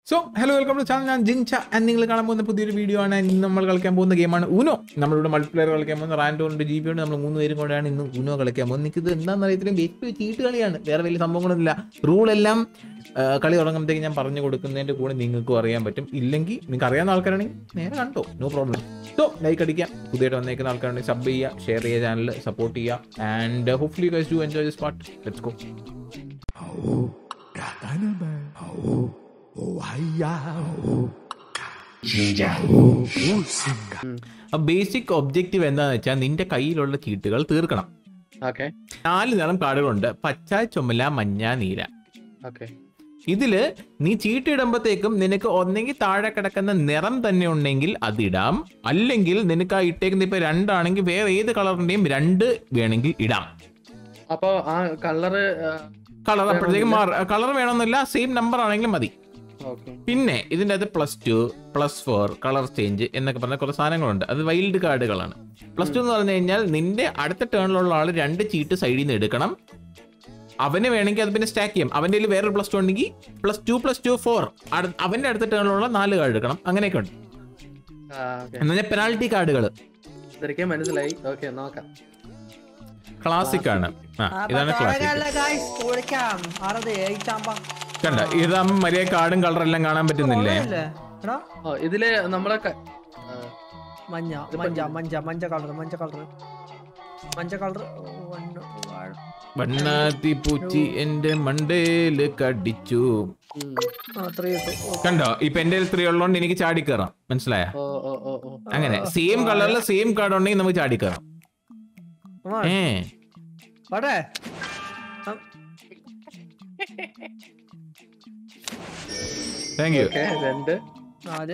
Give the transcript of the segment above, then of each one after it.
So hello welcome to channel ഞാൻ Jincha and നിങ്ങൾ കാണാൻ പോകുന്ന പുതിയൊരു വീഡിയോ ആണ് ഇന്ന് നമ്മൾ കളിക്കാൻ പോകുന്ന ഗെയിമാണ് ഉനോ നമ്മളിവിടെ മൾട്ടിപ്ലെയർ കളിക്കാൻ പോകുന്ന റാൻഡോ ഉണ്ട് ജി ബി ഉണ്ട് നമ്മൾ മൂന്ന് പേരും കൂടെയാണ് ഇന്ന് ഉനോ കളിക്കാൻ പോകുന്നത് നിങ്ങൾക്ക് ഇത് എന്താണെന്ന് അറിയത്തില്ല ബേക്ക് ചീട്ട് കളിയാണ് വേറെ വലിയ സംഭവങ്ങളൊന്നുമില്ല റൂൾ എല്ലാം ആ, കളി തുടങ്ങുമ്പോഴത്തേക്ക് ഞാൻ പറഞ്ഞു കൊടുക്കുന്നതിന്റെ കൂടെ നിങ്ങൾക്കും അറിയാൻ പറ്റും ഇല്ലെങ്കിൽ നിങ്ങൾക്ക് അറിയാവുന്ന ആൾക്കാരാണെങ്കിൽ നേരെ കണ്ടോ നോ പ്രോബ്ലം സോ ലൈക്ക് അടിക്കാം പുതിയതായിട്ട് വന്നേക്കുന്ന ആൾക്കാരുണ്ടെങ്കിൽ സബ് ചെയ്യുക ഷെയർ ചെയ്യുക ചാനൽ സപ്പോർട്ട് ചെയ്യുക and hopefully guys do enjoy this part let's go basic objective എന്താണെന്ന് വെച്ചാൽ നിന്റെ കയ്യിലുള്ള ചീട്ടുകൾ തീർക്കണം ഓക്കെ നാല് നിറം കാർഡുകളുണ്ട് പച്ച ചുമല മഞ്ഞ നീല ഓക്കെ ഇതില് നീ ചീട്ടിടുമ്പോഴത്തേക്കും നിനക്ക് ഒന്നെങ്കിൽ താഴെ കിടക്കുന്ന നിറം തന്നെ ഉണ്ടെങ്കിൽ അതിടാം അല്ലെങ്കിൽ നിനക്ക് ആ ഇട്ടേക്കുന്ന ഇപ്പൊ രണ്ടാണെങ്കിൽ വേറെ ഏത് കളറിന്റെയും രണ്ട് വേണമെങ്കിൽ ഇടാം അപ്പൊ ആ കളറ് കളർ അപ്പോഴത്തേക്കും കളർ വേണമെന്നില്ല സെയിം നമ്പർ ആണെങ്കിലും മതി ഓക്കെ പിന്നെ ഇതിൻ്റെ അകത്ത് plus two plus four colour change എന്നൊക്കെ പറഞ്ഞ കുറേ സാധനങ്ങളുണ്ട് അത് വൈൽഡ് കാർഡുകളാണ് പ്ലസ് ടു എന്ന് പറഞ്ഞു കഴിഞ്ഞാൽ നിന്റെ അടുത്ത ടേണിലുള്ള ആൾ രണ്ട് ചീട്ട് സൈഡിൽ നിന്ന് എടുക്കണം അവന് വേണമെങ്കിൽ അത് പിന്നെ സ്റ്റാക്ക് ചെയ്യാം അവന്റെ കയ്യിൽ വേറൊരു പ്ലസ് ടു ഉണ്ടെങ്കിൽ plus two plus two four അവന്റെ അടുത്ത ടേണിലുള്ള നാല് കാർഡ് എടുക്കണം അങ്ങനെയൊക്കെ ഉണ്ട് എന്ന് പറഞ്ഞാൽ പെനാൽറ്റി കാർഡുകൾ ഇതൊക്കെ മനസ്സിലായി ഓക്കെ നോക്കാം ക്ലാസിക് ആണ് ആ ഇതാണ് ക്ലാസിക് പൊളിക്കാം ആറത് ഏഴിച്ചാമ്പ കണ്ട ഇതാകുമ്പോൾ മര്യാദ കാർഡും കളറും എല്ലാം കാണാൻ പറ്റുന്നില്ലേ എടാ ഓ ഇതില് നമ്മളെ ക- ആ, മഞ്ഞ മഞ്ഞ മഞ്ഞ മഞ്ഞ കളർ മഞ്ഞ കളർ മഞ്ഞ കളർ വണ്ണാത്തി പൂച്ചി എന്റെ മണ്ടേല് കടിച്ചു ഉം. ത്രീ ഇട്ടു ഓ, കണ്ടോ ഇപ്പൊ എന്റെ ത്രീ ഉള്ളതുകൊണ്ട് എനിക്ക് ചാടി കയറാം മനസ്സിലായ ഓ ഓ ഓ ഓ അങ്ങനെ സെയിം കളറിൽ സെയിം കാർഡ് ഉണ്ടെങ്കിൽ നമുക്ക് ചാടി കയറാം ആ, ഏ പോട്ടെ താങ്ക് യു ഓക്കെ രണ്ട് നാല്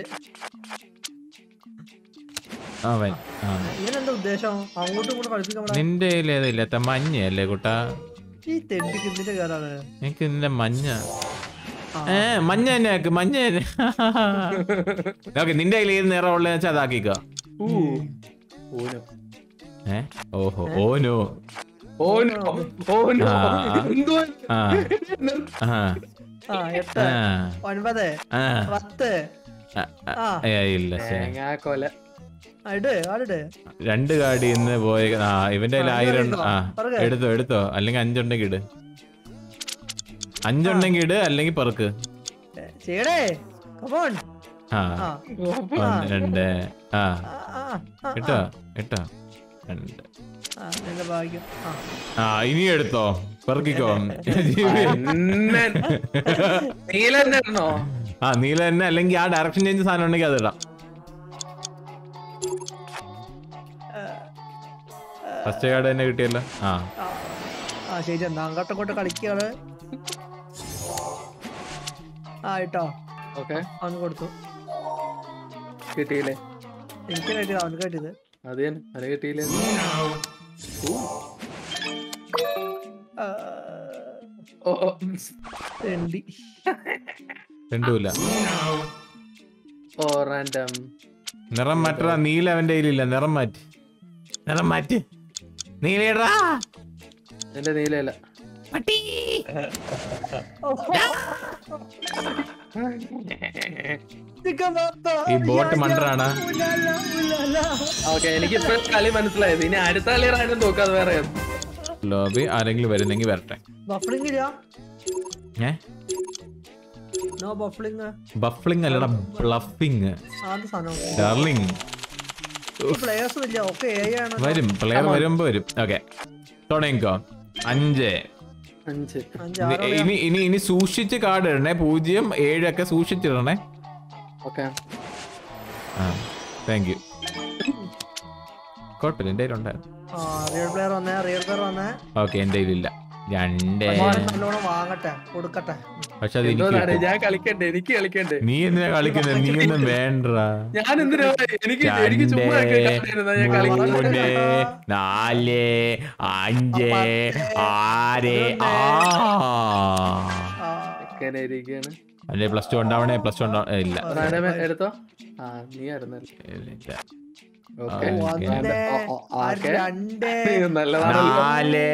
അവൻ ആ. ഇവനെന്താ ഉദ്ദേശം അങ്ങോട്ടും ഇങ്ങോട്ടും കളിപ്പിക്കാൻ ഇവിടെ നിന്റെ കയ്യിൽ ഏതില്ലാത്ത മഞ്ഞയല്ലേ കുട്ടാ ഈ തെണ്ടിക്ക് ഇതിന്റെ കേടാണ് എനിക്ക് നിന്റെ മഞ്ഞ ആ. ഏ മഞ്ഞ തന്നെ ആക്ക് മഞ്ഞ തന്നെ ഓക്കെ നിന്റെ കയ്യിൽ ഏത് നിറം ഉള്ളതെന്ന് വെച്ചാൽ അതാക്കിക്കോ ഊ. ഓനോ ഏ ഓഹോ ഓനോ ഓനോ ഓനോ ആ. എന്തോ ആ ആ ആ എട്ട് ആ ഒൻപത് ആ പത്ത് ആ, ആ. ആ ഏ, ഇല്ല ശേ തേങ്ങാക്കൊല ആ, ഇട് ആടിട് രണ്ട് കാർഡ് ഇന്ന് പോയ ആ ഇവന്റെ കയ്യിൽ ആ, ആയിരം എടുത്തോ, ആ പറഞ്ഞോ. എടുത്തോ എടുത്തോ അല്ലെങ്കിൽ അഞ്ചുണ്ടെങ്കിൽ ഇട് അഞ്ചുണ്ടെങ്കിൽ ഇട് അല്ലെങ്കിൽ പെറുക്ക് ചെയ്യടേ കമോൺ ആ ആ ഒന്ന് രണ്ട് ആ ആ, ആ, ആ, ഇട്ടോ ഇട്ടോ രണ്ട് ആ, നിന്റെ ഭാഗ്യം ആ ആ ഇനി എടുത്തോ പെറുക്കിക്കോ അന്നൻ. നീല തന്നെ ഇടണോ ആ നീല തന്നെ അല്ലെങ്കിൽ ആ ഡയറക്ഷൻ ചേഞ്ച് സാധനം ഉണ്ടെങ്കിൽ അത് ഇടാം ഫസ്റ്റ് കാർഡ് തന്നെ കിട്ടിയല്ലോ ആ ആ, ആ ശരി എന്നാ അങ്ങോട്ടും ഇങ്ങോട്ടും കളിക്കാണ് ആ ഇട്ടോ ഓക്കെ അവന് കൊടുത്തു കിട്ടിയില്ലേ എനിക്ക് കേട്ടത് അവന് കേട്ടത് അത് തന്നെ അത് കിട്ടിയില്ലേ ആ, ഓ ഓ തെണ്ടി രണ്ടുമില്ല ഓ റാൻഡം നിറം മാറ്റടാ നീല അവന്റെ കയ്യിലില്ല നിറം മാറ്റി നിറം മാറ്റി നീലയിടാ എന്റെ നീലല്ല പട്ടി നിക്കാൻ പാത്ത. ഈ ബോട്ട് യാ, മണ്ടറാണ് യാ, ഉലാല, ഉലാല. ഓക്കെ എനിക്ക് ഇപ്പൊ കളി മനസ്സിലായത് ഇനി അടുത്ത കളി റാൻഡം നോക്കാതെ വേറെ ഏത്? ലോബി ആരെങ്കിലും വരുന്നെങ്കിൽ വരട്ടെ ബഫ്ലിംഗ് ഇല്ല ഏ നോ ബഫ്ലിംഗ് ബഫ്ലിംഗ് അല്ലടാ ബ്ലഫിങ് ആദ്യ സാധനം ഡാർലിംഗ് പ്ലേയേഴ്സും ഇല്ല ഒക്കെ എ ആണ് വരും പ്ലെയർ വരുമ്പോ വരും ഓക്കെ തുടങ്ങിക്കോ അഞ്ച് അഞ്ച് അഞ്ച് ഇനി- ആറ് ഇനി ഇനി ഇനി സൂക്ഷിച്ച് കാർഡ് ഇടണേ പൂജ്യം ഏഴൊക്കെ സൂക്ഷിച്ചിടണേ ഓക്കെ ആ താങ്ക് യു കുഴപ്പമില്ല എൻ്റെ കയ്യിലുണ്ടായിരുന്നു ആ റിയൽ പ്ലെയർ വന്നേ റിയൽ പ്ലെയർ വന്നേ ഓക്കെ എൻ്റെ കയ്യിലില്ല രണ്ട് മോനെ നല്ലോണം വാങ്ങട്ടെ കൊടുക്കട്ടെ പക്ഷെ അത് എനിക്ക് എന്തോന്നാണ് കിട്ടും. ഞാൻ കളിക്കണ്ടേ എനിക്ക് കളിക്കണ്ടേ നീ എന്തിനാ കളിക്കുന്നത് നീ ഒന്നും വേണ്ട ഞാൻ എന്തിനാ എനിക്ക് എനിക്ക് ചുമ്മാ ഒക്കെ കളിക്കാനാ ഞാൻ കളിക്കുന്നത് മൂന്ന് നാല് അഞ്ച് ആറ് ആ ആ, എങ്ങനെ ഇരിക്കാണ് അല്ലെ പ്ലസ് ടു ഉണ്ടാവണേ പ്ലസ് ടു ഉണ്ടാവ ഇല്ല റാൻഡം എടുത്തോ ആ നീ ആയിരുന്നല്ലേ ഇല്ല. ഓക്കെ ആ, ഒന്ന് ഓ, ഓ, ആ, ഓക്കേ. രണ്ട് നല്ലതാണല്ലോ നാല്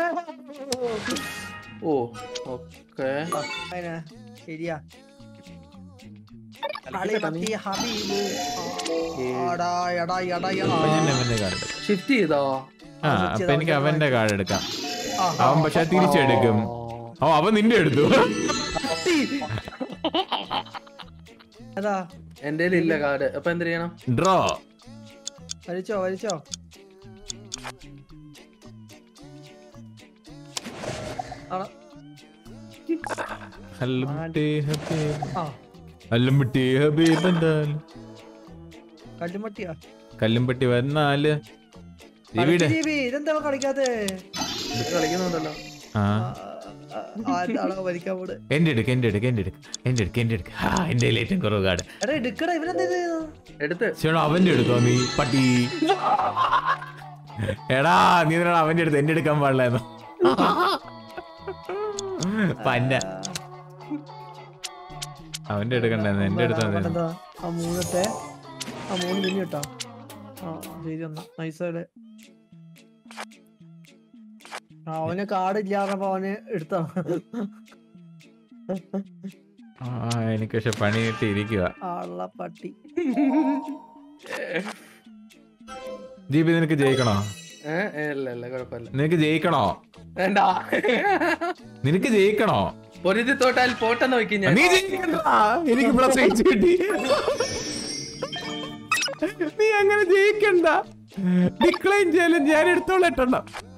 ഓ ഓക്കെ അതിനെ ശരിയാ കളിമത്തി ഹബീബു ആടാ, എടാ, എടാ, എടാ. അപ്പൊ ഞാൻ അവന്റെ കാർഡ് എടുക്കാം ഷിഫ്റ്റ് ചെയ്തോ ആ അപ്പൊ എനിക്ക് അവന്റെ കാർഡ് എടുക്കാം ആഹാ. അവൻ പക്ഷെ തിരിച്ചെടുക്കും ഓ അവൻ നിന്റെ എടുത്തു ഏതാ എന്റെ ഇല്ല കാർഡ് അപ്പൊ എന്ത് ചെയ്യണം ഡ്രോ വലിച്ചോ വലിച്ചോ ആണോ? ഹല്ലുമുട്ടി ഹബീബ് ആ ഹല്ലുമുട്ടി ഹബീബ് എന്തായാലും കല്ലുമട്ടിയാ കല്ലുംപെട്ടി വന്നാല് ഇവിടെ കളിക്ക് ജീവി, ഇതെന്താ ഇവൻ കളിക്കാത്തെ ഇത് കളിക്കുന്നുണ്ടല്ലോ ആ ആ, ആ, ആരാണോ വലിക്കാൻ പോണ് എന്റെ എടുക്ക് എന്റെ എടുക്ക് എന്റെ എടുക്ക് എന്റെ എടുക്ക് എന്റെ എടുക്ക് ആ എന്റെ ഏറ്റവും കുറവ് കാർഡ് എടാ എടുക്കടാ ഇവനെന്താ ഇത് എടുത്ത് ചേട്ടാ അവന്റെ എടുത്തോ നീ പട്ടി എടാ നീ എന്തിനാണ് അവന്റെ അടുത്ത് എന്റെ എടുക്കാൻ പാടില്ലായിരുന്നു പന്ന അവന്റെ എടുക്കണ്ടായിരുന്നു എന്റെ അടുത്താ മതി. എന്താ ആ മൂന്നത്തെ ആ മൂന്ന് മിനി കേട്ടോ ആ ശരി എന്നാ നൈസല്ലേ ആ, അവന് കാർഡ് ഇല്ലാറപ്പോ അവന് എടുത്താ ആ എനിക്ക് പക്ഷെ പണി കിട്ടി ഇരിക്കുക ആള്ള പട്ടി ദീപി നിനക്ക് ജയിക്കണോ ഏഹ് ഇല്ല ഇല്ല കുഴപ്പമില്ല നിനക്ക് ജയിക്കണോ വേണ്ട നിനക്ക് ജയിക്കണോ പൊരുതി തോട്ടാൽ പോട്ടെന്ന് വെക്കും ഞാൻ നീ ജയിക്കണ്ട എനിക്ക് പ്ലസ് എയ്റ്റ് കിട്ടി നീ അങ്ങനെ ജയിക്കണ്ട ഡിക്ലൈൻ ചെയ്യലും ഞാൻ എടുത്തോളട്ടണ്ട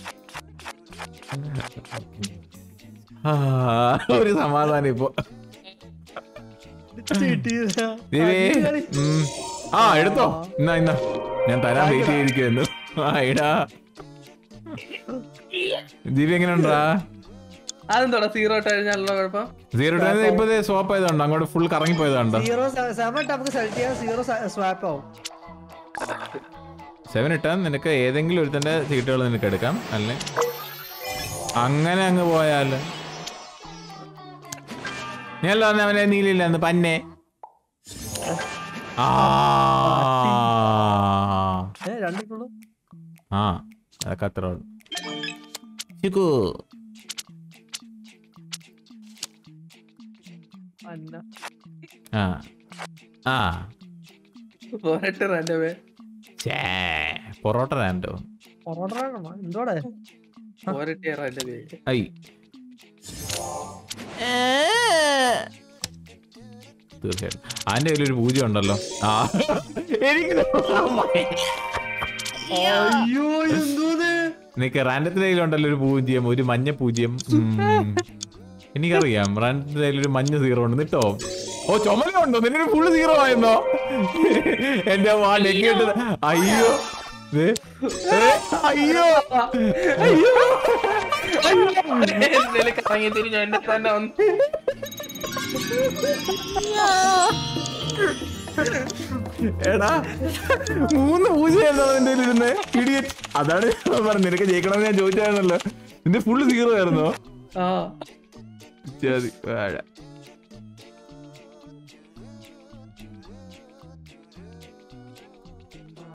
ആ, ഒരു സമാധാനം ഇപ്പൊ ദീപേ ഉം. ആ എടുത്തോ ഇന്നാ ഇന്നാ ഞാൻ തരാൻ വെയിറ്റ് ചെയ്തിരിക്കുന്നു ആ ഇടാ ദീപി എങ്ങനെ ഉണ്ടാ അതെന്തോടാ സീറോ ഇട്ട് കഴിഞ്ഞാലുള്ള കുഴപ്പം സീറോ ടൈം ഇപ്പൊ സ്വപ്പ് ചെയ്തോണ്ടോ അങ്ങോട്ട് ഫുൾ കറങ്ങി പോയതാണ്ടോ സീറോ സെവൻ നമുക്ക് സെലക്ട് ചെയ്യാൻ സീറോ സ്വാപ്പ് ആവും സെവൻ ഇട്ടാൽ നിനക്ക് ഏതെങ്കിലും ഒരുത്തന്റെ സീറ്റുകൾ നിനക്ക് എടുക്കാം അല്ലെ അങ്ങനെ അങ്ങ് പോയാല് ഞാൻ പറഞ്ഞ അവനെ നീലില്ല എന്ന് പന്നെ ആ ഏ രണ്ടിട്ടുള്ളൂ ആ അതൊക്കെ അത്ര ഉള്ളു ചിക്കു അന്ന ആ ആ പോരട്ടെ എന്റെ പേ ചേ പൊറോട്ട വേണ്ടോ പൊറോട്ട എന്തോടെ പോരട്ടെ എന്റെ പേ ഐ തീർച്ചയായിട്ടും അതിന്റെ കയ്യിൽ ഒരു പൂജ ഉണ്ടല്ലോ ആ എനിക്ക് അയ്യോ എന്തോന്ന് നിനക്ക് റാൻഡത്തിന്റെ കയ്യിലുണ്ടല്ലോ ഒരു പൂജ്യം ഒരു മഞ്ഞ പൂജ്യം ഉം. എനിക്കറിയാം റാൻഡത്തിന്റെ കയ്യിൽ ഒരു മഞ്ഞ സീറോ ഉണ്ട് നിട്ടോ ഓ ചുമലുണ്ടോ നിന്നൊരു ഫുള്ള് സീറോ ആയിരുന്നോ എന്റെ വാടക അയ്യോ ദേ. ഏ, അയ്യോ അയ്യോ എന്തേലും കറങ്ങി തിരിഞ്ഞു എന്നെ തന്നെ വന്നു എടാ മൂന്ന് പൂജയായിരുന്നു അതിന്റെ ഇരുന്ന് ഇടിയറ്റ് അതാണ് ഞാൻ പറഞ്ഞത് നിനക്ക് ജയിക്കണമെന്ന് ഞാൻ ചോദിച്ചായിരുന്നല്ലോ നിന്റെ ഫുള്ള് സീറോ ആയിരുന്നോ ആ ഇത്യാദി വാഴ